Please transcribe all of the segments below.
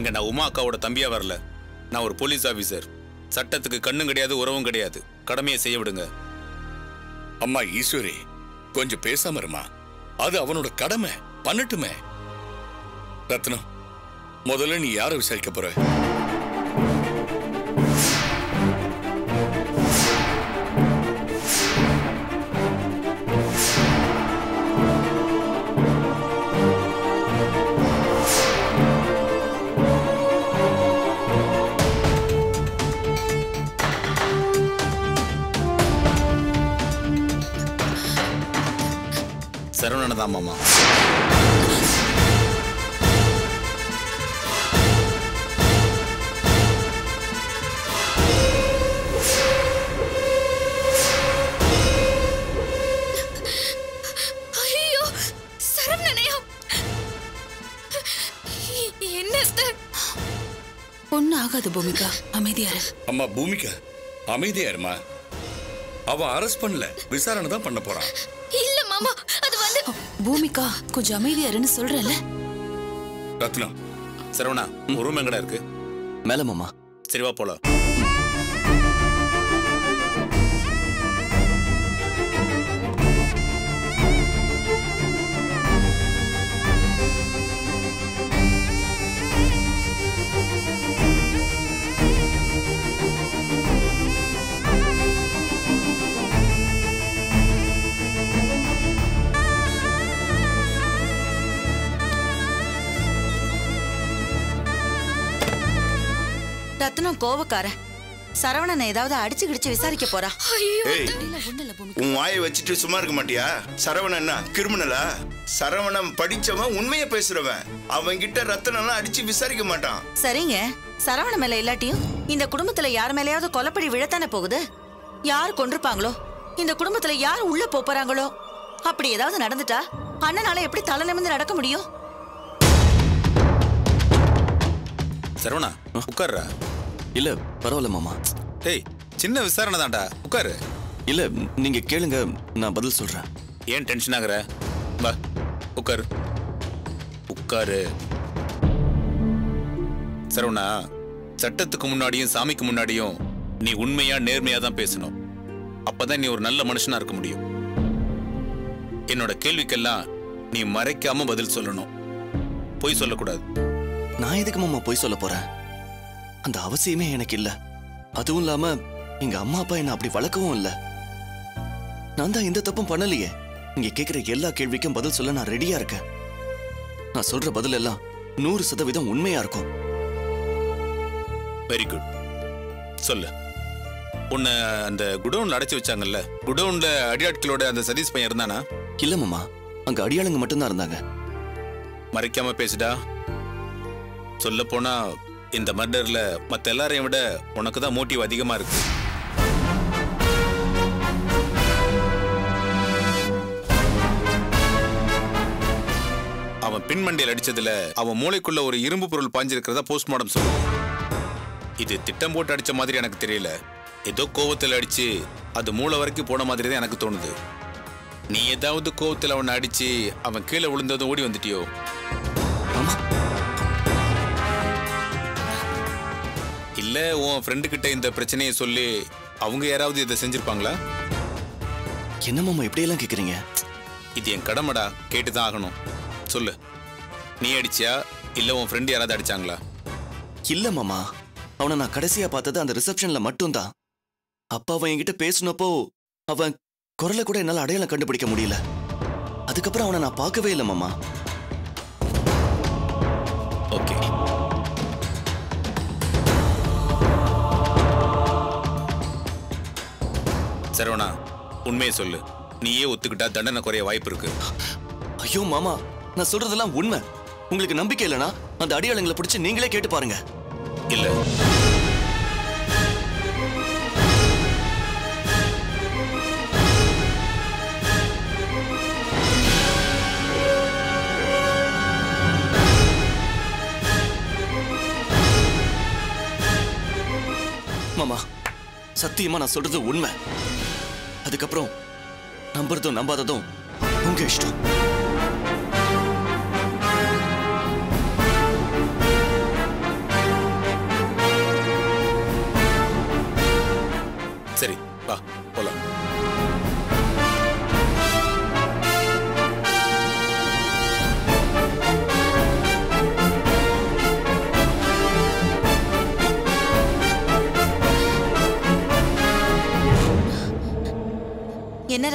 இங்க நான் உமா அக்காவோட தம்பியா வரல நான் ஒரு போலீஸ் ஆபீசர் சட்டத்துக்கு கண்ணும் கிடையாது உறவும் கிடையாது கடமையை செய்ய விடுங்க அம்மா ஈஸ்வரி கொஞ்சம் பேசாம இருமா அது அவனோட கடமை பண்ணட்டுமே ரத்னம் முதல்ல நீ யாரை விசாரிக்க போற சரவணன் தான் மாமா ஐயோ சரவணனையா என்ன சார் ஒன்னும் ஆகாது பூமிகா அமைதியாரு அம்மா பூமிகா அமைதியா இருமா அவன் அரெஸ்ட் பண்ணல விசாரணை தான் பண்ண போறான் இல்ல மாமா அது வந்து பூமிகா கொஞ்சம் அமைதியாருன்னு சொல்றேன்ல ரத்னம் சரவணா ஒரு ரூம் எங்கடா இருக்கு மேல மாமா சரி வா போலாம் ரத்னம் கோவக்காரன் சரவணனை ஏதாவது அடிச்சு கிடிச்சு விசாரிக்க போறா ஐயோ ஏய் ஒண்ணு இல்ல பூமிகா உன் வாயை வச்சுட்டு சும்மா இருக்க மாட்டியா சரவணன்னா கிரிமினலா சரவணன் படிச்சவன் உண்மையை பேசுறவன் அவன் கிட்ட ரத்தனம்லாம் அடிச்சு விசாரிக்க மாட்டான் சரிங்க சரவண மேல இல்லாட்டியும் இந்த குடும்பத்துல யார் மேலயாவது கொலப்படி விழத்தானே போகுது யார் கொண்டிருப்பாங்களோ இந்த குடும்பத்துல யார் உள்ள போப் போறாங்களோ அப்படி ஏதாவது நடந்துட்டா அண்ணனால எப்படி தலை நிமிர்ந்து நடக்க முடியும் சரவணா உட்கார்றா இல்ல பரவாயில்ல மாமா டேய் சின்ன விசாரணை தான்டா உட்காரு இல்ல நீங்க கேளுங்க நான் பதில் சொல்றேன் ஏன் டென்ஷன் ஆகுற வா உட்காரு உட்காரு சரவணா சட்டத்துக்கு முன்னாடியும் சாமிக்கு முன்னாடியும் நீ உண்மையா நேர்மையா தான் பேசணும் அப்பதான் நீ ஒரு நல்ல மனுஷனா இருக்க முடியும் என்னோட கேள்விக்கெல்லாம் நீ மறைக்காம பதில் சொல்லணும் பொய் சொல்லக்கூடாது நான் எதுக்கு மாமா போய் சொல்ல போறேன் அந்த அவசியமே எனக்கு இல்ல அதுவும் இல்லாம எங்க அம்மா அப்பா என்ன அப்படி வளர்க்கவும் இல்ல நான் தான் எந்த தப்பும் பண்ணலையே நீங்க கேக்குற எல்லா கேள்விக்கும் பதில் சொல்ல நான் ரெடியா இருக்கேன் நான் சொல்ற பதில் எல்லாம் நூறு சதவீதம் உண்மையா இருக்கும் வெரி குட் சொல்லு உன்னை அந்த குடோன்ல அடைச்சு வச்சாங்கல்ல குடோன்ல அடியாட்களோட அந்த சதீஷ் பையன் இருந்தானா இல்ல மாமா அங்க அடியாளுங்க மட்டும்தான் இருந்தாங்க மறைக்காம பேசுடா சொல்ல போனா இந்த மர்டர்ல மத்த எல்லாரையும் விட உனக்கு தான் மோட்டிவ் அதிகமா இருக்கு அவன் பின்மண்டையில் அடிச்சதுல அவன் மூளைக்குள்ள ஒரு இரும்பு பொருள் பாஞ்சிருக்கிறதா போஸ்ட்மார்டம் சொல்லுது இது திட்டம் போட்டு அடிச்ச மாதிரி எனக்கு தெரியல ஏதோ கோவத்தில் அடிச்சு அது மூளை வரைக்கும் போன மாதிரி தான் எனக்கு தோணுது நீ ஏதாவது கோவத்தில் அவனை அடிச்சு அவன் கீழே விழுந்ததும் ஓடி வந்துட்டியோ ஆமா இல்ல உன் ஃப்ரெண்டு கிட்ட இந்த பிரச்சனையை சொல்லி அவங்க யாராவது இதை செஞ்சிருப்பாங்களா என்ன மாமா இப்படியெல்லாம் கேக்குறீங்க இது என் கடமைடா கேட்டு தான் ஆகணும் சொல்லு நீ அடிச்சியா இல்ல உன் ஃப்ரெண்டு யாராவது அடிச்சாங்களா இல்ல மாமா அவனை நான் கடைசியா பார்த்தது அந்த ரிசப்ஷன்ல மட்டும்தான் அப்பா அவன் என்கிட்ட பேசினப்போ அவன் குரலை கூட என்னால அடையாளம் கண்டுபிடிக்க முடியல அதுக்கப்புறம் அவனை நான் பார்க்கவே இல்லை மாமா ஓகே சரவணா உண்மையை சொல்லு நீயே ஒத்துக்கிட்டா தண்டனை குறைய வாய்ப்பு இருக்கு ஐயோ மாமா நான் சொல்றதெல்லாம் உண்மை உங்களுக்கு நம்பிக்கை இல்லைனா அந்த அடியாளங்களை பிடிச்சு நீங்களே கேட்டு பாருங்க இல்ல மாமா சத்தியமா நான் சொல்றது உண்மை அதுக்கப்புறம் நம்புறதும் நம்பாததும் உங்க இஷ்டம்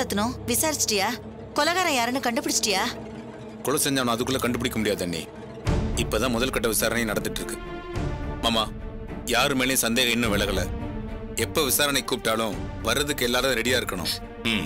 ரத்னம் விசாரிச்சிட்டியா கொலகாரன் யாருன்னு கண்டுபிடிச்சிட்டியா கொலை செஞ்சவன் அதுக்குள்ள கண்டுபிடிக்க முடியாது அண்ணி இப்பதான் முதல் கட்ட விசாரணை நடந்துட்டு இருக்கு மாமா யாரு மேலேயும் சந்தேகம் இன்னும் விலகல எப்ப விசாரணை கூப்பிட்டாலும் வர்றதுக்கு எல்லாரும் ரெடியா இருக்கணும் ம்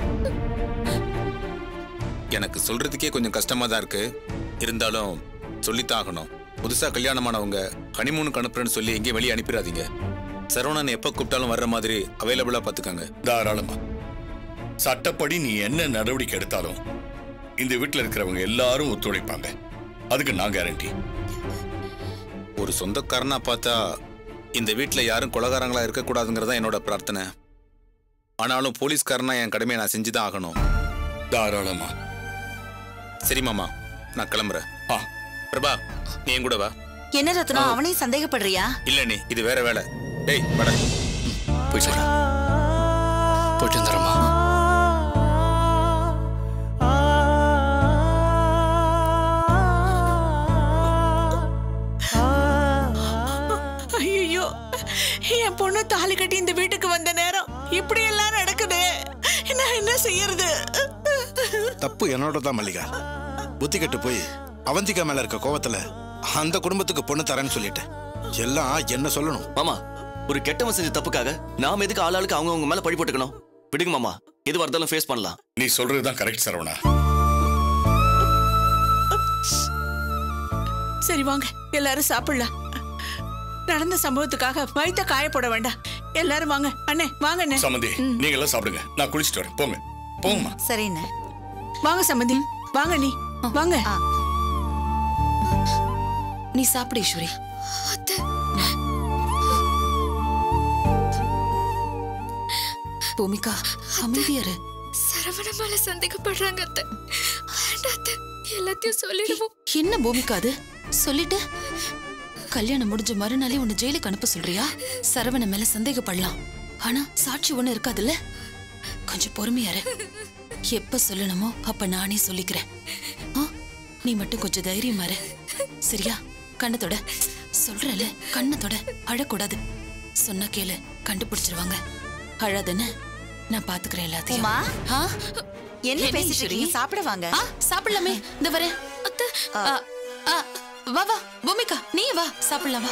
எனக்கு சொல்றதுக்கே கொஞ்சம் கஷ்டமா தான் இருக்கு இருந்தாலும் சொல்லித்தான் ஆகணும் புதுசா கல்யாணமானவங்க ஹனிமூனுக்கு அனுப்புறேன்னு சொல்லி எங்கேயும் வெளியே அனுப்பிடாதீங்க சரவணன் எப்ப கூப்பிட்டாலும் வர்ற மாதிரி அவைலபிளா பாத்துக்கங்க தாராளமா சட்டப்படி நீ என்ன நடவடிக்கை எடுத்தாலும் இந்த வீட்டில் இருக்கிறவங்க எல்லாரும் ஒத்துழைப்பாங்க அதுக்கு நான் கேரண்டி ஒரு சொந்தக்காரனா பார்த்தா இந்த வீட்ல யாரும் கொலகாரங்களா இருக்கக்கூடாதுங்கிறதா என்னோட பிரார்த்தனை ஆனாலும் போலீஸ்காரனா என் கடமையை நான் செஞ்சுதான் ஆகணும் தாராளமா சரி மாமா நான் கிளம்புறேன் ஆ பிரபா நீ என் கூட வா என்ன ரத்னம் அவனையும் சந்தேகப்படுறியா இல்ல நீ இது வேற வேலை டேய் வட போயிட்டு வரேன் போயிட்டு வந்துடுறேம்மா ஐயோ என் பொண்ணு தாலி கட்டி இந்த வீட்டுக்கு வந்த நேரம் இப்படி எல்லாம் நடக்குது நான் என்ன செய்யறது தப்பு என்னோட தான் மல்லிகா புத்தி கெட்டு போய் அவந்திகா மேல இருக்க கோவத்துல அந்த குடும்பத்துக்கு பொண்ணு தரேன்னு சொல்லிட்டேன் எல்லாம் என்ன சொல்லணும் மாமா ஒரு கெட்டவன் செஞ்ச தப்புக்காக நாம எதுக்கு ஆளாளுக்கு அவங்க அவங்க மேல பழி போட்டுக்கணும் விடுங்க மாமா எதுவா இருந்தாலும் ஃபேஸ் பண்ணலாம் நீ சொல்றதுதான் கரெக்ட் சரவணா சரி வாங்க எல்லாரும் சாப்பிடலாம் நடந்த சம்பவத்துக்காக வயித்த காயப்பட வேண்டாம் எல்லாரும் வாங்க அண்ணே வாங்க அண்ணே சம்மந்தி நீங்க எல்லாம் சாப்பிடுங்க நான் குளிச்சுட்டு வரேன் போங்க போங்கம்மா சரிண்ணே வாங்க சம்பந்தி வாங்க நீ வாங்க நீ சாப்பிடு ஈஸ்வரி அத்தை பூமிகா அமைதியாரு சரவண மேல சந்தேகப்படுறாங்க அத்தை வேண்டாம் அத்தை எல்லாத்தையும் சொல்லிடுவோம் என்ன பூமிகா அது சொல்லிட்டு கல்யாணம் முடிஞ்ச மறுநாளே உன்னை ஜெயிலுக்கு அனுப்ப சொல்றியா சரவண மேல சந்தேகப்படலாம் ஆனா சாட்சி ஒண்ணு இருக்காதுல்ல கொஞ்சம் பொறுமையாரு எப்ப சொல்லணுமோ அப்ப நானே சொல்லிக்கிறேன் ஆ, நீ மட்டும் கொஞ்சம் தைரியமா இரு சரியா கண்ணத்தோட சொல்றல கண்ணத்தோட அழக்கூடாது சொன்னா கேளு கண்டுபிடிச்சிருவாங்க அழாதன்னு நான் பாத்துக்கிறேன் எல்லாத்தையும் உமா ஆ? என்ன என்ன பேசிட்டு ஈஸ்வரி? இருக்கீங்க சாப்பிட வாங்க ஆ சாப்பிடலாமே இந்த வரேன் ஆ, ஆ, வா வா பூமிகா நீ வா சாப்பிடலாம் வா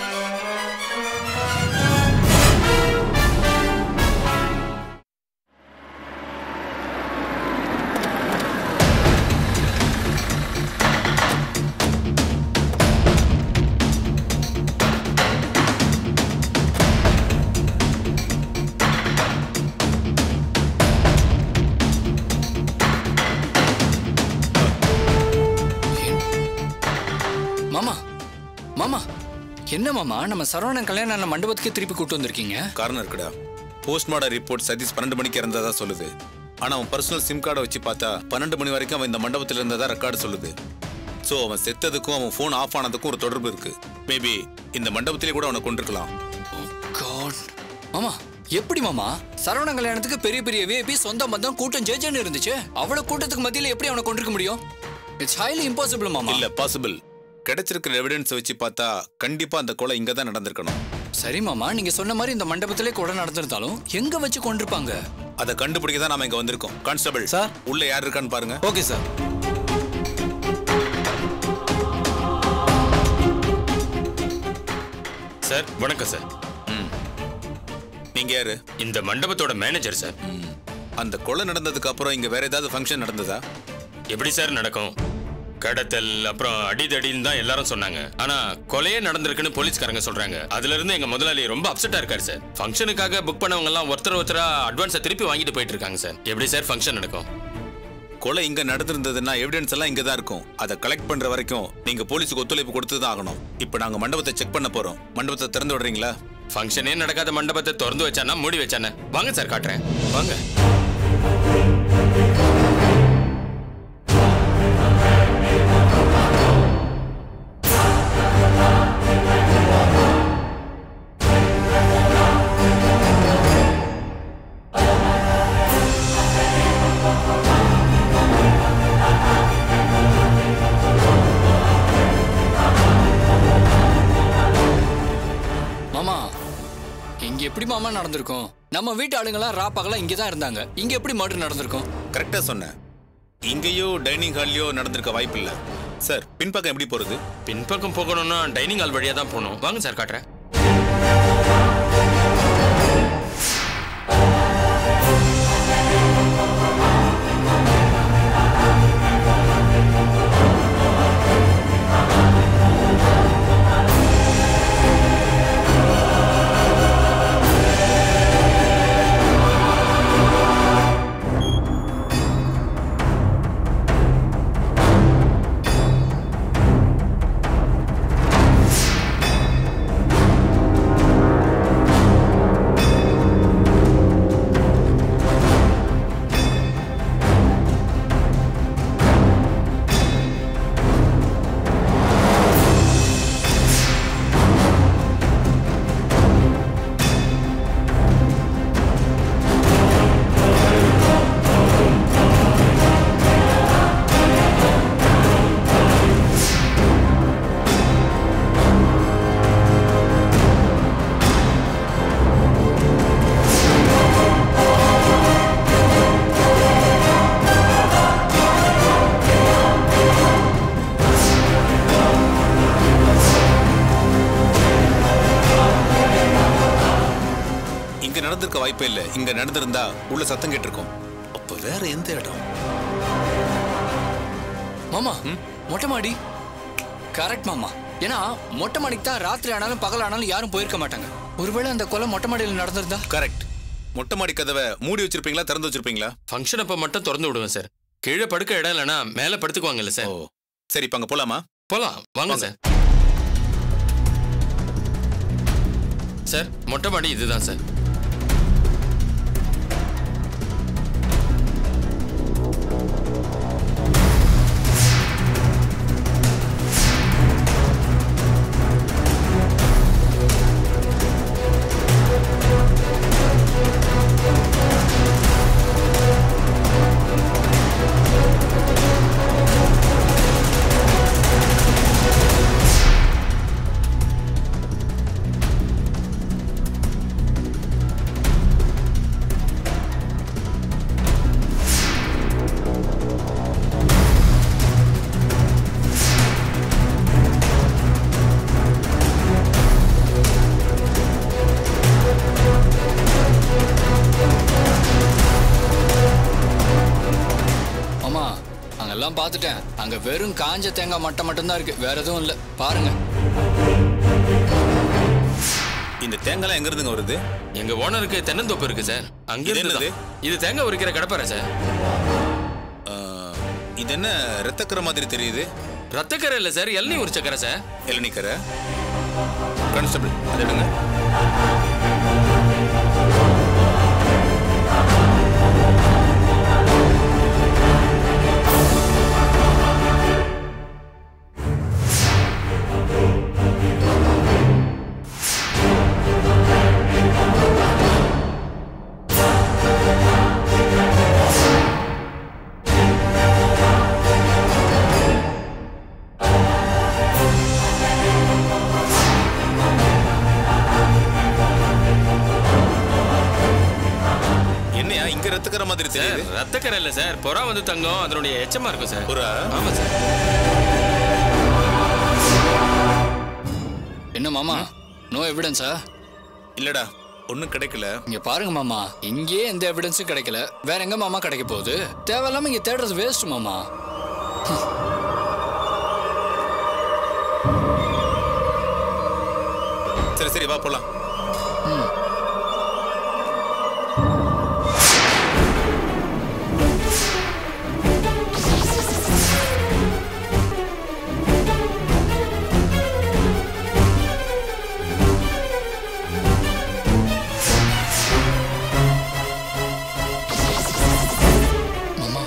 மாமா மாமா என்ன மாமா நம்ம சரவணன் கல்யாணம் ஆன மண்டபத்துக்கே திருப்பி கூட்டு வந்திருக்கீங்க காரணம் இருக்குடா போஸ்ட்மார்டம் ரிப்போர்ட் சதீஷ் பன்னெண்டு மணிக்கு இறந்ததா சொல்லுது ஆனா அவன் பர்சனல் சிம் கார்டை வச்சு பார்த்தா பன்னெண்டு மணி வரைக்கும் அவன் இந்த மண்டபத்தில் இருந்ததா ரெக்கார்டு சொல்லுது ஸோ அவன் செத்ததுக்கும் அவன் ஃபோன் ஆஃப் ஆனதுக்கும் ஒரு தொடர்பு இருக்கு மேபி இந்த மண்டபத்திலே கூட அவனை கொண்டிருக்கலாம் காட் மாமா எப்படி மாமா சரவணன் கல்யாணத்துக்கு பெரிய பெரிய விஐபி சொந்த பந்தம் கூட்டம் ஜேஜன்னு இருந்துச்சு அவ்வளவு கூட்டத்துக்கு மத்தியில எப்படி அவனை கொண்டிருக்க முடியும் இட்ஸ் ஹைலி இம்பாசிபிள் மாமா இல்ல பாசிபிள் கிடைச்சிருக்கிற எவிடன்ஸ் வச்சு பார்த்தா கண்டிப்பா அந்த கொலை இங்க தான் நடந்திருக்கணும் சரி மாமா நீங்க சொன்ன மாதிரி இந்த மண்டபத்திலே கொலை நடந்திருந்தாலும் எங்க வச்சு கொண்டிருப்பாங்க அதை கண்டுபிடிக்க தான் நாம இங்க வந்திருக்கோம் கான்ஸ்டபிள் சார். உள்ள யார் இருக்கான்னு பாருங்க ஓகே சார் சார் வணக்கம் சார் நீங்க யாரு இந்த மண்டபத்தோட மேனேஜர் சார் ம். அந்த கொலை நடந்ததுக்கு அப்புறம் இங்க வேற ஏதாவது ஃபங்க்ஷன் நடந்ததா எப்படி சார் நடக்கும் கடத்தல் அப்புறம் அடிதடின்னு தான் எல்லாரும் சொன்னாங்க ஆனா கொலையே நடந்திருக்குன்னு போலீஸ்காரங்க சொல்றாங்க அதுல இருந்து எங்க முதலாளி ரொம்ப அப்செட்டா இருக்காரு சார் ஃபங்க்ஷனுக்காக புக் பண்ணவங்க எல்லாம் ஒருத்தர் ஒருத்தரா அட்வான்ஸை திருப்பி வாங்கிட்டு போயிட்டு இருக்காங்க சார் எப்படி சார் ஃபங்க்ஷன் நடக்கும் கொலை இங்க நடந்திருந்ததுன்னா எவிடன்ஸ் எல்லாம் இங்க தான் இருக்கும் அதை கலெக்ட் பண்ற வரைக்கும் நீங்க போலீஸுக்கு ஒத்துழைப்பு கொடுத்து தான் ஆகணும் இப்போ நாங்க மண்டபத்தை செக் பண்ண போறோம் மண்டபத்தை திறந்து விடுறீங்களா ஃபங்க்ஷனே நடக்காத மண்டபத்தை திறந்து வச்சானா மூடி வச்சானே வாங்க சார் காட்டுறேன் வாங்க மாமா இங்க எப்படிமா மாமா நடந்திருக்கும் நம்ம வீட்டு ஆளுங்கெல்லாம் ராப்பாகலாம் இங்கே தான் இருந்தாங்க இங்க எப்படி மர்டர் நடந்திருக்கும் கரெக்டா சொன்னேன் இங்கேயோ டைனிங் ஹால்லையோ நடந்திருக்க வாய்ப்பு இல்ல சார் பின்பக்கம் எப்படி போறது பின்பக்கம் போகணும்னா டைனிங் ஹால் வழியா தான் போகணும் வாங்க சார் காட்டுறேன் இங்க நடந்திருக்க வாய்ப்பே இல்ல இங்க நடந்திருந்தா உள்ள சத்தம் கேட்டிருக்கும் அப்ப வேற எந்த இடம் மாமா மொட்டை மாடி கரெக்ட் மாமா ஏன்னா மொட்டை மாடிக்கு தான் ராத்திரி ஆனாலும் பகல் ஆனாலும் யாரும் போயிருக்க மாட்டாங்க ஒருவேளை அந்த கொலை மொட்டை மாடியில் நடந்திருந்தா கரெக்ட் மொட்டை மாடி கதவை மூடி வச்சிருப்பீங்களா திறந்து வச்சிருப்பீங்களா ஃபங்க்ஷன் அப்ப மட்டும் திறந்து விடுவேன் சார் கீழே படுக்க இடம் இல்லைன்னா மேல படுத்துக்குவாங்கல்ல சார் சரி இப்ப அங்க போலாமா போலாம் வாங்க சார் சார் மொட்டை மாடி இதுதான் சார் மாமா அங்கெல்லாம் பார்த்துட்டேன் அங்க வெறும் காஞ்ச தேங்காய் மட்டை மட்டும்தான் இருக்கு வேற எதுவும் இல்ல பாருங்க இந்த தேங்காய் எங்க இருந்துங்க வருது எங்க ஓனருக்கு தென்னந்தோப்பு இருக்கு சார் அங்க இது இருந்து என்னது? தான். இது தேங்காய் உரிக்கிற கடப்பாரு சார் ஆ, இது என்ன ரத்தக்கரை மாதிரி தெரியுது ரத்தக்கரை இல்ல சார் இளநீ உரிச்சக்கரை சார் இளநீக்கரை கான்ஸ்டபிள் அதை எடுங்க என்னையா இங்க ரத்தக்கரை மாதிரி சார் தெரியுது ரத்தக்கரை இல்ல சார் புறா வந்து தங்கம் அதனுடைய எச்சமா இருக்கும் சார் புறா? ஆமா சார் என்ன மாமா நோ எவிடன்ஸா இல்லடா ஒண்ணும் கிடைக்கல இங்க பாருங்க மாமா இங்கேயே எந்த எவிடன்ஸும் கிடைக்கல வேற எங்க மாமா கிடைக்க போகுது தேவையில்லாம இங்க தேடுறது வேஸ்ட் மாமா சரி சரி வா போலாம் மாமா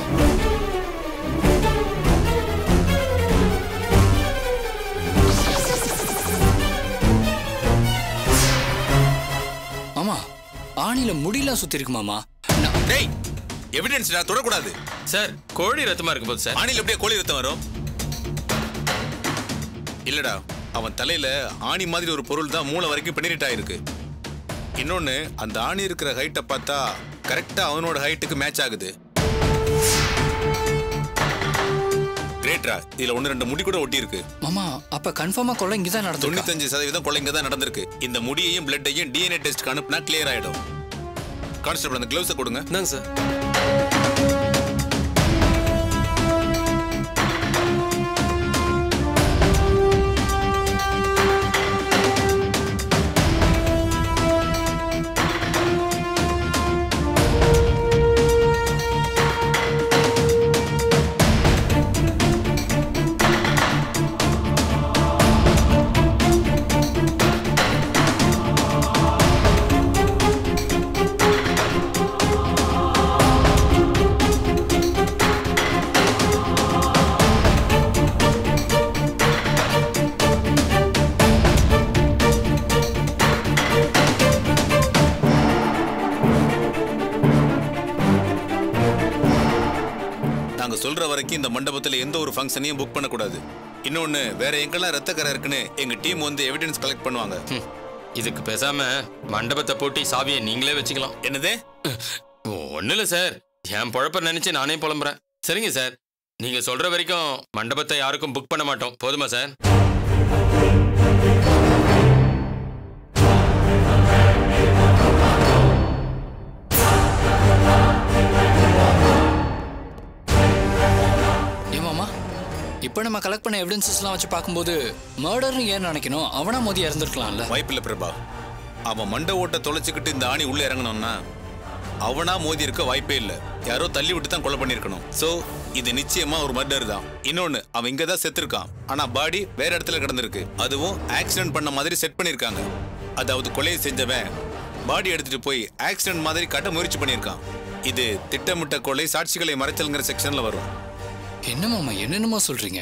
மாமா ஆணில முடியெல்லாம் சுத்தி இருக்கு மாமா டேய் எவிடன்ஸ் நான் தொடக்கூடாது சார் கோழி ரத்தமா இருக்கும் போது சார் ஆணில எப்படியா கோழி ரத்தம் வரும் இல்லடா அவன் தலையில ஆணி மாதிரி ஒரு பொருள் தான் மூளை வரைக்கும் பெனிரேட் ஆயிருக்கு இன்னொன்னு அந்த ஆணி இருக்கிற ஹைட்டை பார்த்தா கரெக்டா அவனோட ஹைட்டுக்கு மேட்ச் ஆகுது கிரேட்ரா இதுல ஒன்னு ரெண்டு முடி கூட ஒட்டி இருக்கு மாமா அப்ப கன்ஃபார்மா கொலை இங்கதான் நடந்திருக்கா தொண்ணூத்தஞ்சு சதவீதம் கொலை இங்க தான் நடந்திருக்கு இந்த முடியையும் பிளட்டையும் டிஎன்ஏ டெஸ்ட்க்கு அனுப்புனா கிளியர் ஆயிடும் கான்ஸ்டபிள் அந்த கிளவுஸை கொடுங்க இந்தாங்க சார் நாங்க சொல்ற வரைக்கும் இந்த மண்டபத்துல எந்த ஒரு ஃபங்க்ஷனையும் புக் பண்ணக்கூடாது இன்னொன்னு வேற எங்கெல்லாம் ரத்தக்கரை இருக்குன்னு எங்க டீம் வந்து எவிடன்ஸ் கலெக்ட் பண்ணுவாங்க ஹம், இதுக்கு பேசாம மண்டபத்தை போட்டி சாவியை நீங்களே வச்சுக்கலாம் என்னது ஒன்றும் இல்லை சார் என் பொழப்ப நினைச்சு நானே புலம்புறேன் சரிங்க சார் நீங்க சொல்ற வரைக்கும் மண்டபத்தை யாருக்கும் புக் பண்ண மாட்டோம் போதுமா சார் ஏமாமா இப்போ நம்ம கலெக்ட் பண்ண எவிடன்சஸ்லாம் வச்சு பார்க்கும்போது மர்டர்னு ஏன் நினைக்கணும் அவனா மோதி இறந்துருக்கலாம்ல வாய்ப்பில்ல பிரபா அவன் மண்டை ஓட்ட தொலைச்சுக்கிட்டு இந்த ஆணி உள்ள இறங்கணும்னா அவனா மோதி இருக்க வாய்ப்பே இல்ல யாரோ தள்ளி விட்டு தான் கொலை பண்ணிருக்கணும் சோ இது நிச்சயமா ஒரு மர்டர் தான் இன்னொன்னு அவன் இங்க தான் செத்துருக்கான் ஆனா பாடி வேற இடத்துல கிடந்திருக்கு அதுவும் ஆக்சிடென்ட் பண்ண மாதிரி செட் பண்ணிருக்காங்க அதாவது கொலையை செஞ்சவன் பாடி எடுத்துட்டு போய் ஆக்சிடென்ட் மாதிரி காட்ட முயற்சி பண்ணியிருக்கான் இது திட்டமிட்ட கொலை சாட்சிகளை மறைச்சல்ங்கிற செக்ஷன்ல வரும் என்ன மாமா என்னென்னமோ சொல்றீங்க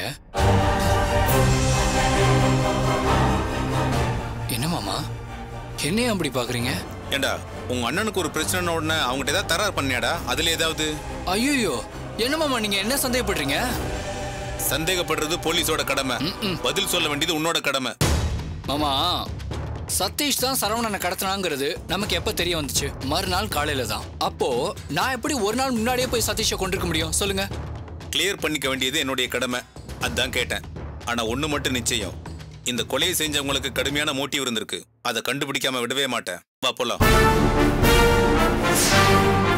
என்ன மாமா என்னையும் அப்படி பாக்குறீங்க ஏண்டா உங்க அண்ணனுக்கு ஒரு பிரச்சனை உடனே அவங்ககிட்ட ஏதாவது தரார் பண்ணியாடா அதுல ஏதாவது ஐயோ என்ன மாமா நீங்க என்ன சந்தேகப்படுறீங்க சந்தேகப்படுறது போலீஸோட கடமை பதில் சொல்ல வேண்டியது உன்னோட கடமை மாமா சதீஷ் தான் சரவணனை கடத்தினாங்கிறது நமக்கு எப்ப தெரிய வந்துச்சு மறுநாள் காலையில தான் அப்போ நான் எப்படி ஒரு நாள் முன்னாடியே போய் சதீஷை கொண்டிருக்க முடியும் சொல்லுங்க கிளியர் பண்ணிக்க வேண்டியது என்னுடைய கடமை அதான் கேட்டேன் ஆனா ஒண்ணு மட்டும் நிச்சயம் இந்த கொலையை செஞ்சவங்களுக்கு கடுமையான மோட்டிவ் இருந்திருக்கு அதை கண்டுபிடிக்காம விடவே மாட்டேன் வா போலாம்